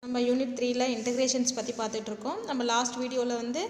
நம்ம யூனிட் த்ரீல இன்டகிரேஷன்ஸ் பற்றி பார்த்துட்டு இருக்கோம் நம்ம லாஸ்ட் வீடியோவில் வந்து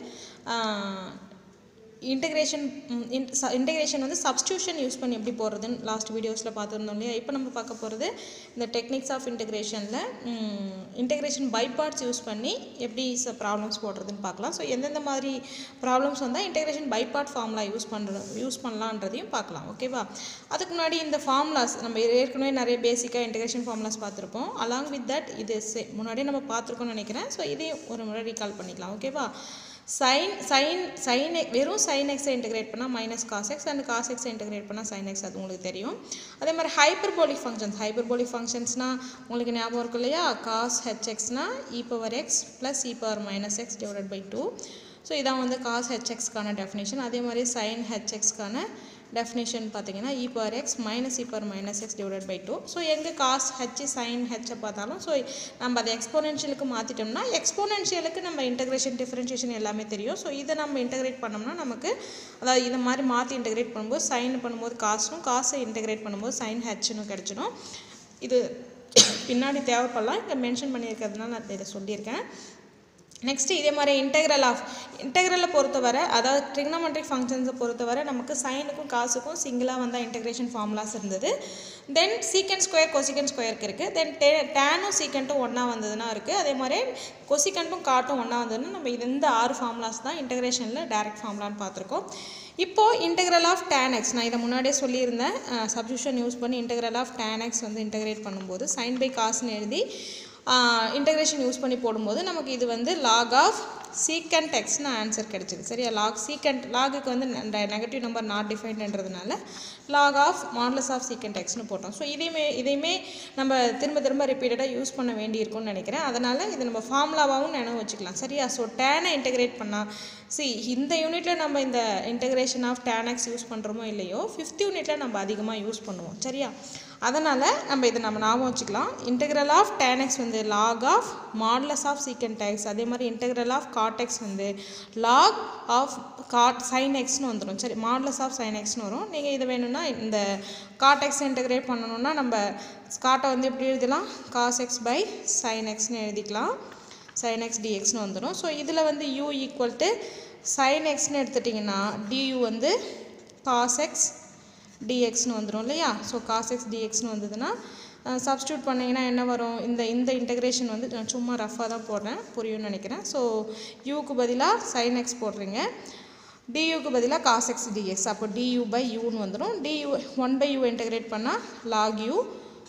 இன்டகிரேஷன் இன்டகிரேஷன் வந்து சப்ஸ்டியூஷன் யூஸ் பண்ணி எப்படி போடுறதுன்னு லாஸ்ட் வீடியோஸில் பார்த்துருந்தோம் இல்லையா இப்போ நம்ம பார்க்க போகிறது இந்த டெக்னிக்ஸ் ஆஃப் இன்டகிரேஷனில் இன்டகிரேஷன் பை பார்ட்ஸ் யூஸ் பண்ணி எப்படி ப்ராப்ளம்ஸ் போடுறதுன்னு பார்க்கலாம் ஸோ எந்தெந்த மாதிரி ப்ராப்ளம்ஸ் வந்தால் integration by part formula use பண்ணுறது யூஸ் பண்ணலான்றதையும் பார்க்கலாம் ஓகேவா அதுக்கு முன்னாடி இந்த ஃபார்முலாஸ் நம்ம ஏற்கனவே நிறைய பேசிக்காக இன்டகிரேஷன் ஃபார்முலாஸ் பார்த்துருப்போம் அலாங் வித் தட் இது சே முன்னாடியே நம்ம பார்த்துருக்கோம்னு நினைக்கிறேன் ஸோ இதையும் ஒரு முறை ரீகால் பண்ணிக்கலாம் ஓகேவா சைன் சைன் சைன் வெறும் சைன் எக்ஸை இன்டகிரேட் பண்ணால் minus cos x and cos எக்ஸை இன்டகிரேட் பண்ணால் சைன் எக்ஸ் அது உங்களுக்கு தெரியும் அதே மாதிரி ஹைப்பர்போலிக் ஃபங்க்ஷன்ஸ் ஹைப்பர்போலிக் ஃபங்க்ஷன்ஸ்னால் உங்களுக்கு ஞாபகம் இருக்கு இல்லையா காஸ் ஹெச்எக்ஸ்னா e power x plus e power minus x divided by two so இதான் வந்து காஸ் ஹெச்எக்ஸ்க்கான டெஃபினேஷன் அதே மாதிரி சைன் ஹெச்எக்ஸ்க்கான டெஃபினேஷன் பார்த்தீங்கன்னா e power x minus e power minus x divided by two so எங்கே காஸ் ஹெச் சைன் ஹெச்சை பார்த்தாலும் so நம்ம அதை எக்ஸ்போனென்ஷியலுக்கு மாற்றிட்டோம்னா எக்ஸ்போனென்ஷியலுக்கு நம்ம இன்டகிரேஷன் டிஃப்ரென்ஷியேஷன் எல்லாமே தெரியும் ஸோ இதை நம்ம இன்டகிரேட் பண்ணோம்னா நமக்கு அதாவது இதை மாதிரி மாற்றி இன்டகிரேட் பண்ணும்போது சைன் பண்ணும்போது காசும் காசை இன்டகிரேட் பண்ணும்போது சைன் ஹெச்னு கிடச்சிடும் இது பின்னாடி தேவைப்படலாம் இங்கே மென்ஷன் பண்ணியிருக்கிறதுனால நான் இதை சொல்லியிருக்கேன் நெக்ஸ்ட்டு இதே மாதிரி இன்டெக்ரல் ஆஃப் இன்டெக்ரலை பொறுத்தவரை அதாவது ட்ரிக்னமெட்ரிக் ஃபங்க்ஷன்ஸை பொறுத்தவரை நமக்கு சைனுக்கும் காசுக்கும் சிங்கிளாக வந்தால் இன்டெகிரேஷன் ஃபார்முலாஸ் இருந்தது தென் சீக்கண்ட் ஸ்கொயர் கொசிகண்ட் ஸ்கொயருக்கு இருக்குது தென் டே டேனும் சீக்கண்ட்டும் ஒன்றா வந்ததுன்னா இருக்குது அதே மாதிரி கொசிகண்ட்டும் காட்டும் ஒன்றா வந்ததுன்னா நம்ம இது இந்த ஆறு ஃபார்முலாஸ் தான் இன்டெகிரேஷனில் டேரக்ட் ஃபார்முலான்னு பார்த்துருக்கோம் இப்போது இன்டெக்ரல் ஆஃப் டேன் எக்ஸ் நான் இதை முன்னாடியே சொல்லியிருந்தேன் சப்ஸ்டியூஷன் யூஸ் பண்ணி இன்டெக்ரல் ஆஃப் டேன் எக்ஸ் வந்து இன்டெகிரேட் பண்ணும்போது சைன் பை காசுன்னு எழுதி இன்டகிரேஷன் யூஸ் பண்ணி போடும்போது நமக்கு இது வந்து லாக் ஆஃப் சீக்கண்ட் எக்ஸ்னு ஆன்சர் கிடச்சிது சரியா லாக் சீக்கண்ட் லாகுக்கு வந்து நெகட்டிவ் நம்பர் நாட் டிஃபைன்ன்றதுனால log of modulus of secant எக்ஸ்னு போட்டோம் ஸோ இதையுமே இதையுமே நம்ம திரும்ப திரும்ப ரிப்பீட்டடாக யூஸ் பண்ண வேண்டியிருக்கும்னு நினைக்கிறேன் அதனால் இது நம்ம ஃபார்முலாவாகவும் நினைவு வச்சுக்கலாம் சரியா ஸோ டேனை இன்டகிரேட் பண்ணால் சி இந்த யூனிட்டில் நம்ம இந்த integration of tan x use பண்ணுறோமோ இல்லையோ ஃபிஃப்த் யூனிட்டில் நம்ம அதிகமாக யூஸ் பண்ணுவோம் சரியா அதனால் நம்ம இதை நம்ம ஞாபகம் வச்சுக்கலாம் இன்டெக்ரல் ஆஃப் டேன் எக்ஸ் வந்து log of modulus of secant x அதே மாதிரி இன்டெக்ரல் ஆஃப் காட் எக்ஸ் வந்து லாக் ஆஃப் காட் சைன் எக்ஸ்னு வந்துடும் சரி மாடலஸ் ஆஃப் சைன் எக்ஸ்னு வரும் நீங்கள் இது வேணும்னா இந்த காட் எக்ஸ் இன்டெகிரேட் பண்ணணும்னா நம்ம காட்டை வந்து எப்படி எழுதலாம் காஸ் எக்ஸ் பை சைன் எக்ஸ்னு எழுதிக்கலாம் சைன் எக்ஸ் டிஎக்ஸ்னு வந்துடும் ஸோ இதில் வந்து யூ ஈக்குவல் டு சைன் எக்ஸ்னு எடுத்துட்டிங்கன்னா டியூ வந்து காஸ் எக்ஸ் டிஎக்ஸ்னு வந்துடும் இல்லையா ஸோ காஸ் எக்ஸ் டிஎக்ஸ்னு வந்ததுன்னா சப்ஸ்டியூட் பண்ணிங்கன்னா என்ன வரும் இந்த இந்த இன்டகிரேஷன் வந்து நான் சும்மா ரஃபாக தான் போடுறேன் புரியும்னு நினைக்கிறேன் ஸோ யூக்கு பதிலாக சைன் எக்ஸ் போடுறீங்க டியூக்கு பதிலாக காஸ் எக்ஸ் டிஎக்ஸ் அப்போ டியூ பை யூன்னு வந்துடும் du one by u integrate பண்ணால் லாக் யூ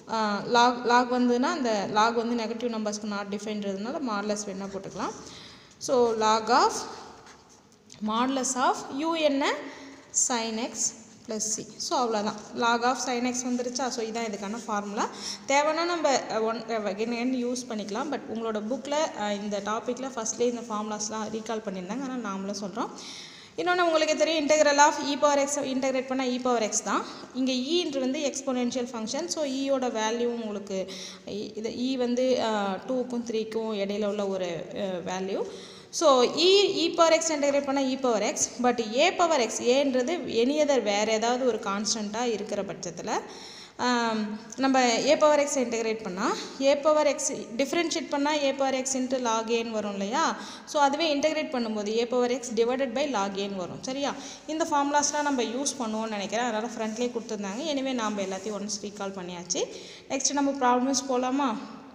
லாக் லாக் வந்ததுன்னா அந்த லாக் வந்து நெகட்டிவ் நம்பர்ஸ்க்கு நாட் டிஃபைன்றதுனால மாடலஸ் வேணால் போட்டுக்கலாம் so log of modulus of u என்ன sine x plus C so அவ்வளோதான் லாக் ஆஃப் சைன் எக்ஸ் வந்துருச்சா ஸோ இதான் இதுக்கான ஃபார்முலா தேவைன்னா நம்ம ஒன் again யூஸ் பண்ணிக்கலாம் பட் உங்களோட புக்கில் இந்த டாப்பிக்கில் ஃபஸ்ட்லேயே இந்த ஃபார்முலாஸ்லாம் ரீகால் பண்ணியிருந்தாங்க ஆனால் நாமளும் சொல்கிறோம் இன்னொன்று உங்களுக்கு தெரியும் integral of e power x integrate பண்ணால் இ பவர் எக்ஸ் தான் இங்கே ஈன்றது வந்து எக்ஸ்பொனென்ஷியல் ஃபங்க்ஷன் ஸோ ஈயோட வேல்யூ உங்களுக்கு இது இ வந்து டூக்கும் த்ரீக்கும் இடையில உள்ள ஒரு value so e e power x integrate பண்ணால் e power x but a power x ஏன்றது எனியதர் வேறு ஏதாவது ஒரு கான்ஸ்டண்ட்டாக இருக்கிற பட்சத்தில் நம்ம ஏ பவர் எக்ஸ் இன்டெகிரேட் பண்ணால் ஏ பவர் எக்ஸ் டிஃப்ரென்ஷியேட் பண்ணால் a power x into log ஏன்னு வரும் இல்லையா ஸோ அதுவே இன்டெகிரேட் பண்ணும்போது a power x divided by log ஏன்னு வரும் சரியா இந்த ஃபார்முலாஸ்லாம் நம்ம யூஸ் பண்ணுவோம்னு நினைக்கிறேன் அதனால் ஃப்ரண்ட்லேயே கொடுத்துருந்தாங்க எனவே நாம் எல்லாத்தையும் ஒன்ஸ் ரீகால் பண்ணியாச்சு நெக்ஸ்ட் நம்ம ப்ராப்ளம்ஸ் போகலாமா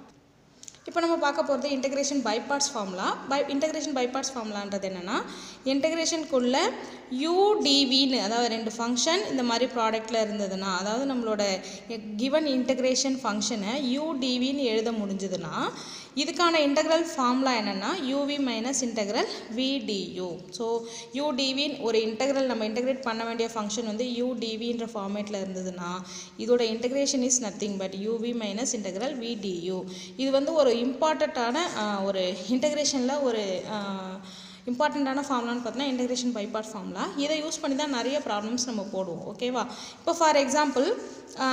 இப்போ நம்ம பார்க்க போகிறது integration by parts formula by integration by parts ஃபார்முலான்றது என்னென்னா இன்டகிரேஷனுக்குள்ள யூடிவின்னு அதாவது ரெண்டு ஃபங்க்ஷன் இந்த மாதிரி ப்ராடக்ட்டில் இருந்ததுன்னா அதாவது நம்மளோட கிவன் இன்டகிரேஷன் ஃபங்க்ஷனை யூடிவின்னு எழுத முடிஞ்சதுன்னா இதுக்கான இன்டகிரல் ஃபார்முலா என்னென்னா u v minus integral v du so யூடிவின்னு ஒரு இன்டகிரல் நம்ம இன்டகிரேட் பண்ண வேண்டிய ஃபங்க்ஷன் வந்து யூடிவின்ற ஃபார்மேட்டில் இருந்ததுன்னா இதோட integration is nothing but u v minus integral v du இது வந்து ஒரு இம்பார்ட்டண்ட்டான ஒரு இன்டகிரேஷனில் ஒரு இம்பார்ட்டண்ட்டான ஃபார்முலான்னு பார்த்தீங்கன்னா இன்டகிரேஷன் பைபார்ட் ஃபார்முலா இதை யூஸ் பண்ணி தான் நிறைய ப்ராப்ளம்ஸ் நம்ம போடுவோம் ஓகேவா இப்போ for example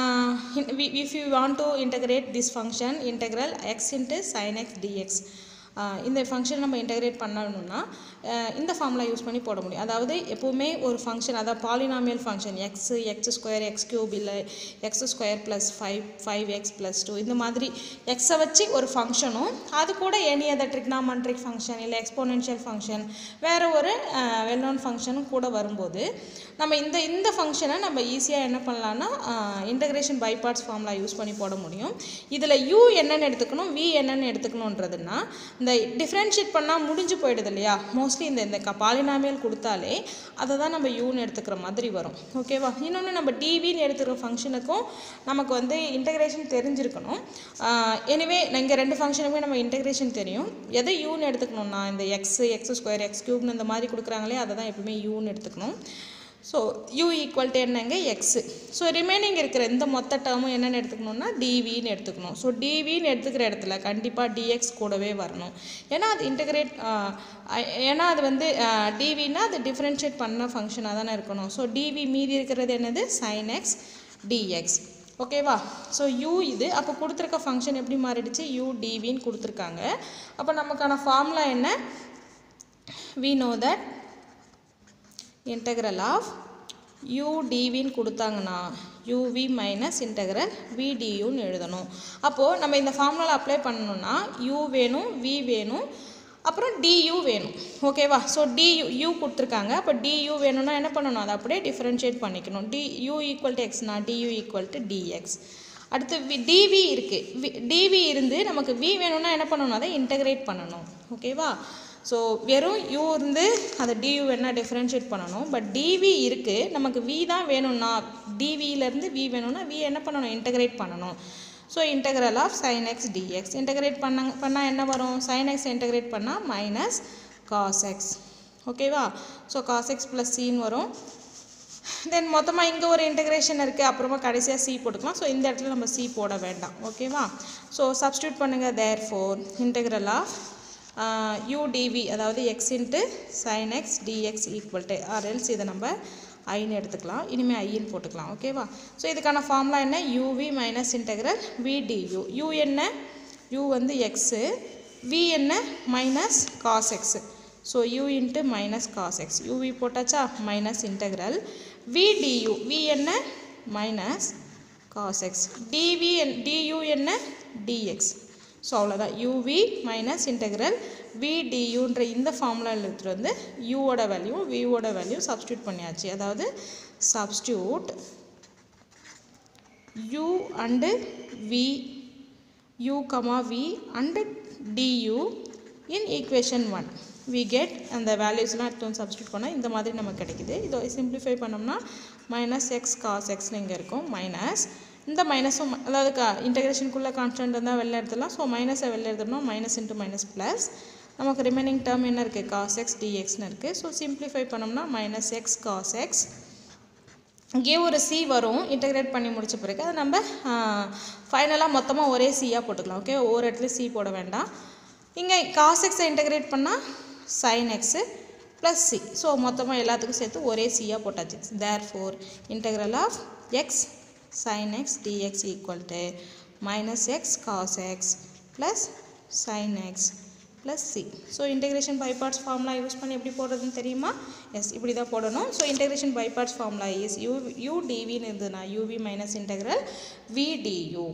if you want to integrate this function integral x into sine x dx ah இந்த ஃபங்க்ஷன் நம்ம இன்டகிரேட் பண்ணணும்னா ஆஹ் இந்த ஃபார்முலா யூஸ் பண்ணி போட முடியும் அதாவது எப்போவுமே ஒரு ஃபங்க்ஷன் அதாவது polynomial function x x square x cube இல்லை x square plus five five x plus two இந்த மாதிரி எக்ஸை வச்சு ஒரு ஃபங்க்ஷனும் அது கூட எனி அதர் ட்ரிக்னாமெட்ரிக் ஃபங்க்ஷன் இல்லை எக்ஸ்போனென்ஷியல் ஃபங்க்ஷன் வேறு ஒரு வெல் நோன் ஃபங்க்ஷனும் கூட வரும்போது நம்ம இந்த இந்த ஃபங்க்ஷனை நம்ம ஈஸியாக என்ன பண்ணலான்னா integration by parts formula use பண்ணி போட முடியும் இதில் யூ என்னென்னு எடுத்துக்கணும் வி என்னென்னு எடுத்துக்கணுன்றதுன்னா இந்த டிஃப்ரென்ஷியேட் பண்ணால் முடிஞ்சு போயிடுது இல்லையா மோஸ்ட்லி இந்த இந்த பாலினாமியல் கொடுத்தாலே அதை தான் நம்ம யூன்னு எடுத்துக்கிற மாதிரி வரும் ஓகேவா இன்னொன்று நம்ம டிவின்னு எடுத்துக்கிற ஃபங்க்ஷனுக்கும் நமக்கு வந்து இன்டகிரேஷன் தெரிஞ்சிருக்கணும் எனிவே இங்கே ரெண்டு ஃபங்க்ஷனுக்குமே நம்ம இன்டகிரேஷன் தெரியும் எதை யூன்னு எடுத்துக்கணும்னா இந்த எக்ஸ் எக்ஸ் ஸ்கொயர் எக்ஸ் க்யூப்னு இந்த மாதிரி கொடுக்குறாங்களே அதை தான் எப்பவுமே யூன்னு எடுத்துக்கணும் ஸோ யூ ஈக்குவல் டு என்னங்க எக்ஸு ஸோ ரிமைனிங் இருக்கிற இந்த மொத்த டேர்மும் என்னென்னு எடுத்துக்கணும்னா டிவின்னு எடுத்துக்கணும் ஸோ டிவின்னு எடுத்துக்கிற இடத்துல கண்டிப்பாக டிஎக்ஸ் கூடவே வரணும் ஏன்னா அது இன்டகிரேட் ஏன்னா அது வந்து டிவின்னா அது டிஃப்ரென்ஷியேட் பண்ண ஃபங்க்ஷனாக தானே இருக்கணும் ஸோ டிவி மீதி இருக்கிறது என்னது சைன் எக்ஸ் டிஎக்ஸ் ஓகேவா ஸோ யூ இது அப்போ கொடுத்துருக்க ஃபங்க்ஷன் எப்படி மாறிடுச்சு யூ டிவின்னு கொடுத்துருக்காங்க அப்போ நமக்கான ஃபார்முலா என்ன we know that integral of u dvன்னு கொடுத்தாங்கன்னா uv மைனஸ் integral v duன்னு எழுதணும் அப்போது நம்ம இந்த ஃபார்முலாவில் அப்ளை பண்ணணும்னா u வேணும் v வேணும் அப்புறம் du வேணும் ஓகேவா ஸோ du u கொடுத்துருக்காங்க அப்போ du வேணும்னா என்ன பண்ணணும் அதை அப்படியே டிஃப்ரென்ஷியேட் பண்ணிக்கணும் டி u ஈக்குவல் டு எக்ஸ்னா du ஈக்குவல் டு dx அடுத்து வி டிவி இருக்குது டிவி இருந்து நமக்கு v வேணும்னா என்ன பண்ணணும் அதை இன்டகிரேட் பண்ணணும் ஓகேவா ஸோ வெறும் u இருந்து அதை du வேணா டிஃப்ரென்ஷியேட் பண்ணணும் பட் dv இருக்குது நமக்கு v தான் வேணும்னா dvலேருந்து v வேணும்னா v என்ன பண்ணணும் இன்டகிரேட் பண்ணணும் ஸோ இன்டகிரல் ஆஃப் sin x dx இன்டகிரேட் பண்ண பண்ணால் என்ன வரும் sin x இன்டகிரேட் பண்ணால் மைனஸ் cos x ஓகேவா ஸோ cos x ப்ளஸ் சின்னு வரும் தென் மொத்தமாக இங்கே ஒரு இன்டகிரேஷன் இருக்குது அப்புறமா கடைசியாக சி போட்டுக்கலாம் ஸோ இந்த இடத்துல நம்ம சி போட வேண்டாம் ஓகேவா ஸோ சப்ஸ்டியூட் பண்ணுங்கள் therefore integral of u dv அதாவது x into sine x dx equal to or else இதை நம்ம ஐன்னு எடுத்துக்கலாம் இனிமேல் ஐன்னு போட்டுக்கலாம் ஓகேவா ஸோ இதுக்கான ஃபார்முலா என்ன u v minus integral v du u என்ன யூ வந்து எக்ஸு வி என்ன minus cos x so u into minus cos x u v போட்டாச்சா minus integral v du v என்ன மைனஸ் காஸ் எக்ஸ் டிவி என் டியூ என்ன டிஎக்ஸ் ஸோ அவ்வளோதான் u v minus integral v டியூன்ற இந்த ஃபார்முலாவில் எடுத்துகிட்டு வந்து யூவோட வேல்யூ வியோட வேல்யூ சப்ஸ்டியூட் பண்ணியாச்சு அதாவது substitute u and v u comma v and du in equation 1 we get அந்த வேல்யூஸ்லாம் எடுத்து வந்து சப்ஸ்டியூட் பண்ணால் இந்த மாதிரி நமக்கு கிடைக்குது இதை சிம்பிளிஃபை பண்ணோம்னா மைனஸ் எக்ஸ் காஸ் எக்ஸ்னு இங்கே இருக்கும் மைனஸ் இந்த மைனஸும் அதாவது க இன்டகிரேஷனுக்குள்ளே கான்ஸ்டன்ட் இருந்தால் வெளில எடுத்துடலாம் ஸோ மைனஸை வெளில எடுத்தோம்னா மைனஸ் இன்ட்டு மைனஸ் ப்ளஸ் நமக்கு ரிமைனிங் டேர்ம் என்ன இருக்குது காஸ் எக்ஸ் டிஎக்ஸ்னு இருக்குது ஸோ சிம்பிளிஃபை பண்ணோம்னா மைனஸ் எக்ஸ் காஸ் எக்ஸ் இங்கே ஒரு சி வரும் இன்டகிரேட் பண்ணி முடிச்ச பிறகு அதை நம்ம ஃபைனலாக மொத்தமாக ஒரே சியாக போட்டுக்கலாம் ஓகே ஒவ்வொரு இடத்துல சி போட வேண்டாம் இங்கே காஸ் எக்ஸை இன்டகிரேட் பண்ணால் sine x plus C so மொத்தமாக எல்லாத்துக்கும் சேர்த்து ஒரே சியாக போட்டாச்சு therefore integral of x sine x dx equal to minus x cos x plus sine x plus C so integration by parts formula use பண்ணி எப்படி போடுறதுன்னு தெரியுமா எஸ் இப்படி தான் போடணும் so integration by parts formula is u u டிவின்னு இருந்ததுன்னா u v minus integral v du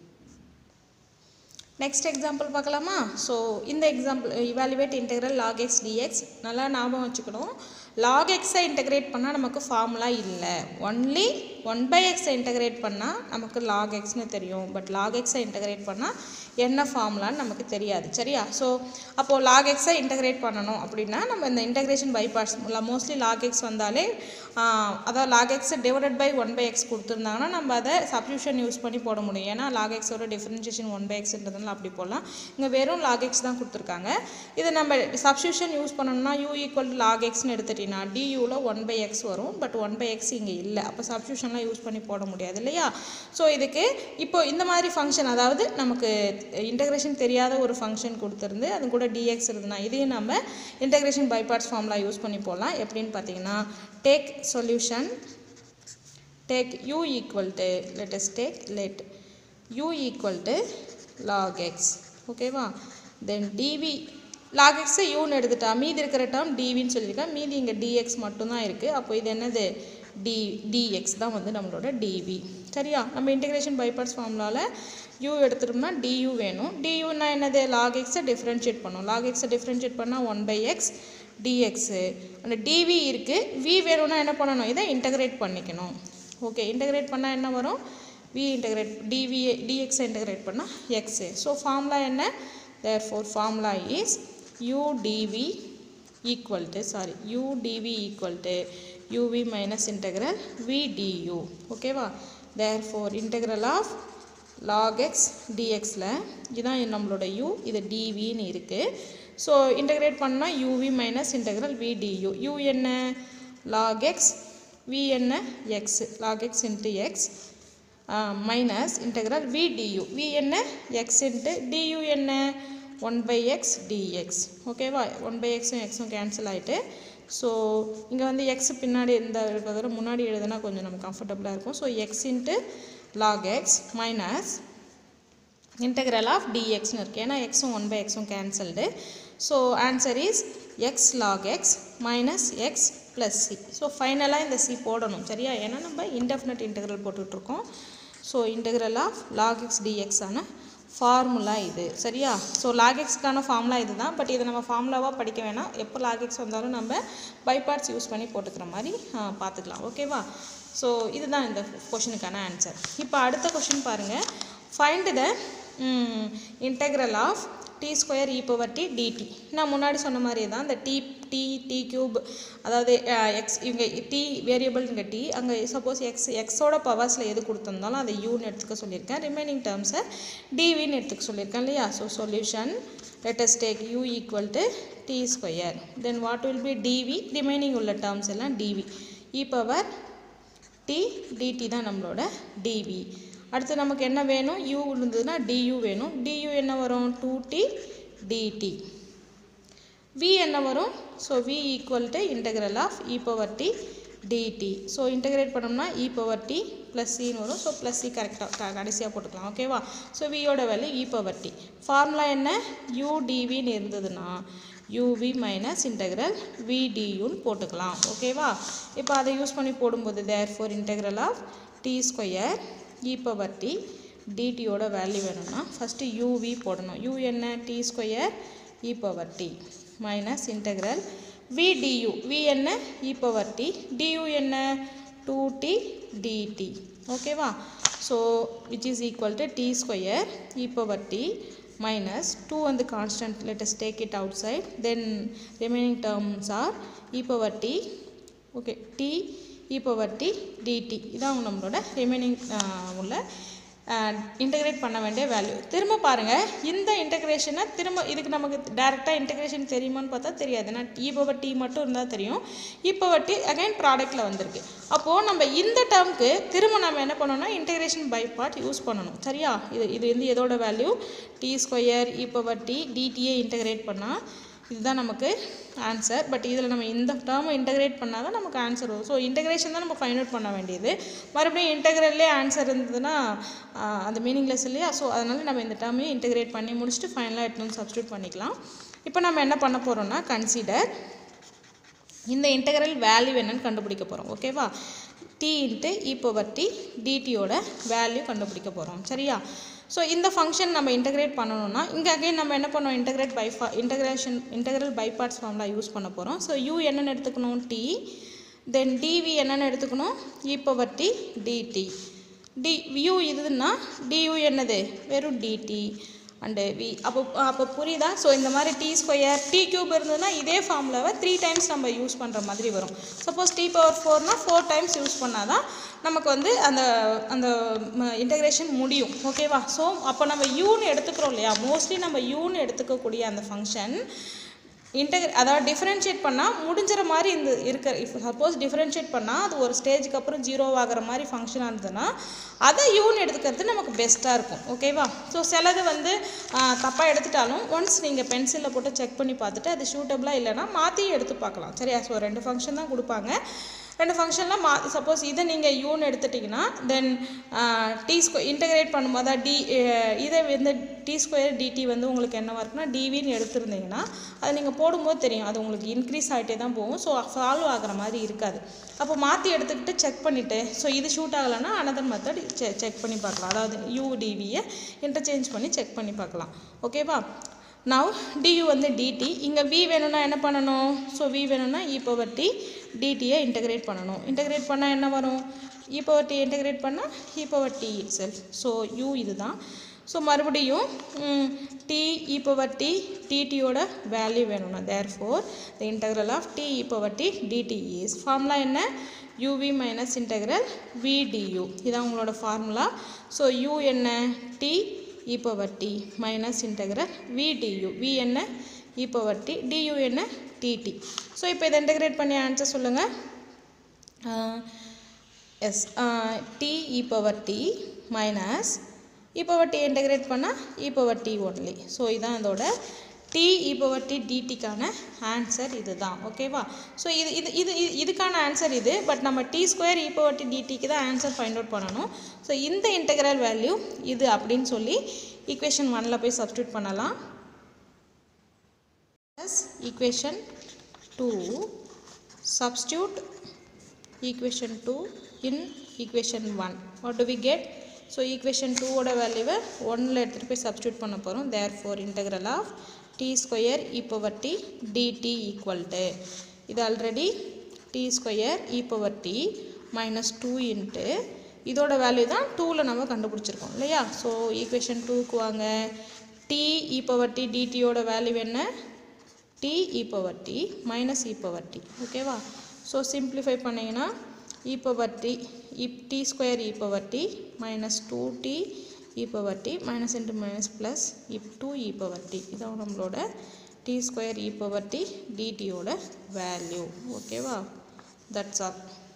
next example பார்க்கலாமா ஸோ இந்த example evaluate integral log x dx நல்லா ஞாபகம் வச்சுக்கணும் லாக் எக்ஸை இன்டெகிரேட் பண்ணால் நமக்கு ஃபார்முலா இல்லை ஒன்லி ஒன் பை எக்ஸை இன்டெகிரேட் பண்ணால் நமக்கு லாக் எக்ஸ்னு தெரியும் பட் லாக் எக்ஸை இன்டெகிரேட் பண்ணால் என்ன ஃபார்முலான்னு நமக்கு தெரியாது சரியா ஸோ அப்போது லாக் எக்ஸை இன்டெகிரேட் பண்ணணும் அப்படின்னா நம்ம இந்த integration by parts mostly log x வந்தாலே அதாவது log x divided by one by x கொடுத்துருந்தாங்கன்னா நம்ம அதை சப்ஸ்டியூஷன் யூஸ் பண்ணி போட முடியும் ஏன்னா லாக் எக்ஸோட டிஃப்ரென்ஷியேஷன் ஒன் பை எக்ஸ்ன்றதுனால அப்படி போடலாம் இங்கே வெறும் லாக் எக்ஸ் தான் கொடுத்துருக்காங்க இதை நம்ம சப்ஸ்டியூஷன் யூஸ் பண்ணணும்னா யூ ஈக்குவல் டு லாக் எக்ஸ்னு எடுத்துட்டீங்கன்னா டியூவில் ஒன் பை எக்ஸ் வரும் பட் ஒன் பை எக்ஸ் இங்கே இல்லை அப்போ சப்ஸ்டியூஷன்லாம் யூஸ் பண்ணி போட முடியாது இல்லையா ஸோ இதுக்கு இப்போ இந்த மாதிரி ஃபங்க்ஷன் அதாவது நமக்கு இன்டகிரேஷன் தெரியாத ஒரு ஃபங்க்ஷன் கொடுத்துருந்து அது கூட டிஎக்ஸ் இருந்ததுன்னா இதையும் நம்ம integration by parts formula use பண்ணி போடலாம் எப்படின்னு பார்த்தீங்கன்னா take solution take u equal to let us take let u equal to log x ஓகேவா தென் டிவி லாக் எக்ஸை யூன்னு எடுத்துட்டா மீதி இருக்கிற டேர்ம் டிவின்னு சொல்லியிருக்கேன் மீதி இங்கே டிஎக்ஸ் மட்டும்தான் இருக்குது அப்போ இது என்னது டி டிஎக்ஸ் தான் வந்து நம்மளோட டிவி சரியா நம்ம இன்டெகிரேஷன் பைபார்ட்ஸ் ஃபார்முலாவில் யூ எடுத்துட்டோம்னா டியூ வேணும் டியூனா என்னது லாக் எக்ஸை டிஃப்ரென்ஷியேட் பண்ணும் லாக் எக்ஸை டிஃப்ரென்ஷியேட் பண்ணால் ஒன் பை எக்ஸ் டிஎக்ஸு அந்த டிவி இருக்குது வி வேணும்னா என்ன பண்ணணும் இதை இன்டகிரேட் பண்ணிக்கணும் ஓகே இன்டகிரேட் பண்ணால் என்ன வரும் வி இன்டகிரேட் டிவி டிஎக்ஸை இன்டகிரேட் பண்ணால் எக்ஸு ஸோ ஃபார்முலா என்ன therefore formula is u dv equal to sorry u dv equal to u v minus integral v du ஓகேவா therefore integral of log x டிஎக்ஸில் இதுதான் நம்மளோட u இது டிவின்னு இருக்குது ஸோ இன்டகிரேட் பண்ணால் u v minus integral v du u என்ன log x v என்ன x log x into x minus integral v du v என்ன எக்ஸ் இன்ட்டு டியூ என்ன ஒன் பை எக்ஸ் டிஎக்ஸ் ஓகேவா ஒன் பை எக்ஸும் எக்ஸும் கேன்சல் ஆகிட்டு so இங்கே வந்து எக்ஸ் பின்னாடி இந்த இருக்கிறத முன்னாடி எழுதுனா கொஞ்சம் நமக்கு கம்ஃபர்டபுளாக இருக்கும் so x into log x minus integral of டிஎக்ஸ்னு இருக்குது ஏன்னா எக்ஸும் ஒன் பை எக்ஸும் cancelled so answer is x log x minus x plus C so ஃபைனலாக இந்த சி போடணும் சரியா ஏன்னா நம்ம இன்டெஃபினட் இன்டெக்ரல் போட்டுட்ருக்கோம் so integral of log x dx ஆன ஃபார்முலா இது சரியா ஸோ லாகிக்ஸ்க்கான ஃபார்முலா இது தான் பட் இதை நம்ம ஃபார்முலாவாக படிக்க வேணாம் எப்போ லாகிக்ஸ் வந்தாலும் நம்ம பைபார்ட்ஸ் யூஸ் பண்ணி போட்டுக்கிற மாதிரி ஆ, பார்த்துக்கலாம் ஓகேவா ஸோ இதுதான் இந்த கொஷினுக்கான ஆன்சர் இப்போ அடுத்த கொஷின் பாருங்கள் find the integral of t square e power t dt நான் முன்னாடி சொன்ன மாதிரி தான் இந்த டி டி டி கியூப் அதாவது எக்ஸ் இவங்க டி வேரியபிள் இங்கே டி அங்கே சப்போஸ் எக்ஸ் எக்ஸோட பவர்ஸில் எது கொடுத்துருந்தாலும் அதை யூன்னு எடுத்துக்க சொல்லியிருக்கேன் ரிமைனிங் டேர்ம்ஸை டிவின்னு எடுத்துக்க சொல்லியிருக்கேன் இல்லையா so solution let us take u equal to t square then what will be dv remaining உள்ள terms எல்லாம் dv e power t dt தான் நம்மளோட dv அடுத்து நமக்கு என்ன வேணும் u இருந்ததுன்னா du வேணும் du என்ன வரும் 2t dt v என்ன வரும் ஸோ v equal to integral of e power t dt so integrate பண்ணோம்னா இ பவர் டி ப்ளஸ் சின்னு வரும் ஸோ ப்ளஸ் சி கரெக்டாக கடைசியாக போட்டுக்கலாம் ஓகேவா ஸோ வியோட value e power t formula என்ன யூடிவின்னு இருந்ததுன்னா யூவி மைனஸ் இன்டெக்ரல் விடியூன்னு போட்டுக்கலாம் ஓகேவா இப்போ அதை யூஸ் பண்ணி போடும்போது therefore integral of t square e power t டிடியோட வேல்யூ வேணும்னா ஃபஸ்ட்டு யூவி போடணும் யூ என்ன t square e power t minus integral v du v என்ன இ பவர் டி டியூ என்ன டூ டி டிடி ஓகேவா so which is equal to t square e power t minus 2 வந்து constant let us take it outside then remaining terms are e power t okay t e power t dt இதான் நம்மளோட remaining உள்ள integrate பண்ண வேண்டிய value திரும்ப பாருங்கள் இந்த இன்டகிரேஷனை திரும்ப இதுக்கு நமக்கு டேரெக்டாக இன்டகிரேஷன் தெரியுமான்னு பார்த்தா தெரியாது ஏன்னா இ பவர் டி மட்டும் இருந்தால் தெரியும் இ பவர் டி அகைன் ப்ராடக்ட்டில் வந்திருக்கு அப்போது நம்ம இந்த டேர்முக்கு திரும்ப நம்ம என்ன பண்ணணும்னா இன்டகிரேஷன் பை பார்ட் யூஸ் பண்ணணும் சரியா இது இது வந்து எதோட value t square e power t டிடியை இன்டகிரேட் பண்ணால் இதுதான் நமக்கு ஆன்சர் பட் இதில் நம்ம இந்த டேர்மை இன்டகிரேட் பண்ணால் தான் நமக்கு ஆன்சர் வரும் ஸோ இன்டகிரேஷன் தான் நம்ம ஃபைண்ட் அவுட் பண்ண வேண்டியது மறுபடியும் இன்டகிரல்லே ஆன்சர் இருந்ததுன்னா ஆஹ், அது மீனிங்லெஸ் இல்லையா ஸோ அதனால் நம்ம இந்த டேர்மையும் இன்டகிரேட் பண்ணி முடிச்சுட்டு ஃபைனலாக எடுத்து வந்து சப்ஸ்டியூட் பண்ணிக்கலாம் இப்போ நம்ம என்ன பண்ண போகிறோம்னா கன்சிடர் இந்த இன்டெக்ரல் வேல்யூ என்னன்னு கண்டுபிடிக்க போகிறோம் ஓகேவா t into e power t டிடியோட வேல்யூ கண்டுபிடிக்க போகிறோம் சரியா ஸோ இந்த ஃபங்க்ஷன் நம்ம இன்டகிரேட் பண்ணணும்னா இங்கே அகைன் நம்ம என்ன பண்ணோம் இன்டகிரேட் பை ஃபா integration integral by parts formula use பண்ண போகிறோம் ஸோ யூ என்னென்னு எடுத்துக்கணும் டி தென் டிவி என்னென்னு எடுத்துக்கணும் e power t dt t u இதுன்னா டியூ என்னது வெறும் டிடி அண்டு வி அப்போ அப்போ புரியுதா ஸோ இந்த மாதிரி டி ஸ்கொயர் டி கியூப் இருந்ததுன்னா இதே ஃபார்முலாவை த்ரீ டைம்ஸ் நம்ம யூஸ் பண்ணுற மாதிரி வரும் சப்போஸ் டி பவர் ஃபோர்னால் ஃபோர் டைம்ஸ் யூஸ் பண்ணால் தான் நமக்கு வந்து அந்த அந்த இன்டகிரேஷன் முடியும் ஓகேவா ஸோ அப்போ நம்ம யூன்னு எடுத்துக்கிறோம் இல்லையா மோஸ்ட்லி நம்ம யூன்னு எடுத்துக்கக்கூடிய அந்த ஃபங்க்ஷன் இன்டகிர அதாவது டிஃப்ரென்ஷியேட் பண்ணால் முடிஞ்சிற மாதிரி இந்த இருக்க இஃப் சப்போஸ் டிஃப்ரென்ஷியேட் பண்ணால் அது ஒரு ஸ்டேஜுக்கு அப்புறம் ஜீரோ ஆகிற மாதிரி ஃபங்க்ஷனாக இருந்ததுன்னா அதை யூன் எடுத்துக்கிறது நமக்கு பெஸ்ட்டாக இருக்கும் ஓகேவா ஸோ சிலது வந்து தப்பாக எடுத்துட்டாலும் ஒன்ஸ் நீங்கள் பென்சிலில் போட்டு செக் பண்ணி பார்த்துட்டு அது சூட்டபுளாக இல்லைன்னா மாற்றி எடுத்து பார்க்கலாம் சரியா ஸோ ரெண்டு ஃபங்க்ஷன் தான் கொடுப்பாங்க ரெண்டு ஃபங்க்ஷனில் மா சப்போஸ் இதை நீங்கள் யூன்னு எடுத்துட்டிங்கன்னா தென் டி ஸ்கொ இன்டகிரேட் பண்ணும்போது அதான் டி இதை வந்து டி ஸ்கொயர் டிடி வந்து உங்களுக்கு என்னவாக இருக்குன்னா டிவின்னு எடுத்திருந்தீங்கன்னா அது நீங்கள் போடும்போது தெரியும் அது உங்களுக்கு இன்க்ரீஸ் ஆகிட்டே தான் போகும் ஸோ சால்வ் ஆகிற மாதிரி இருக்காது அப்போ மாற்றி எடுத்துக்கிட்டு செக் பண்ணிவிட்டு ஸோ இது ஷூட் ஆகலைன்னா அனதர் மெத்தட் செ செக் பண்ணி பார்க்கலாம் அதாவது யூடிவியை இன்டர்சேஞ்ச் பண்ணி செக் பண்ணி பார்க்கலாம் ஓகேவா நவ் டியூ வந்து டிடி இங்கே வி வேணும்னா என்ன பண்ணணும் ஸோ வி வேணும்னா இ பவர் டி டிடியை இன்டகிரேட் பண்ணணும் இன்டகிரேட் பண்ணால் என்ன வரும் இ பவர் டி இன்டகிரேட் பண்ணால் e power t itself so u இதுதான் ஸோ மறுபடியும் டி இ பவர் டி டிடியோட வேல்யூ வேணும்னா therefore the integral of t e power t dt is formula என்ன யூவி மைனஸ் இன்டகிரல் விடியூ இதான் உங்களோட formula so you என்ன t e power t minus integral v du v என்ன e power t du என்ன dt so இப்போ இதை integrate பண்ணி answer சொல்லுங்கள் yes t e power t minus e power t integrate பண்ணால் e power t only so இதான் இதோட t e power t டிடிக்கான ஆன்சர் இது தான் ஓகேவா ஸோ இது இது இது இது- இதுக்கான ஆன்சர் இது பட் நம்ம t square e power t டிடிக்கு தான் ஆன்சர் ஃபைண்ட் அவுட் பண்ணணும் ஸோ இந்த இன்டெக்ரல் வேல்யூ இது அப்படின்னு சொல்லி ஈக்குவேஷன் ஒனில் போய் சப்ஸ்டியூட் பண்ணலாம் plus equation two substitute equation 2 in equation 1 what do we get so equation 2 ஓட வேல்யூவை ஒன்னில் எடுத்துகிட்டு போய் சப்ஸ்டியூட் பண்ண போகிறோம் therefore integral of t square e power t dt equal to இது already t square e power t minus two into இதோட value தான் டூவில் நம்ம கண்டுபிடிச்சிருக்கோம் இல்லையா ஸோ ஈக்குவேஷன் டூக்கு வாங்க டி இ பவர் டி டிடியோட வேல்யூ என்ன t e power t minus e power t ஓகேவா ஸோ சிம்பிளிஃபை பண்ணிங்கன்னா e power t if t square e power t minus two t e power t minus into minus plus if two e power t இதான் நம்மளோட t square e power t டிடியோட value ஓகேவா that's all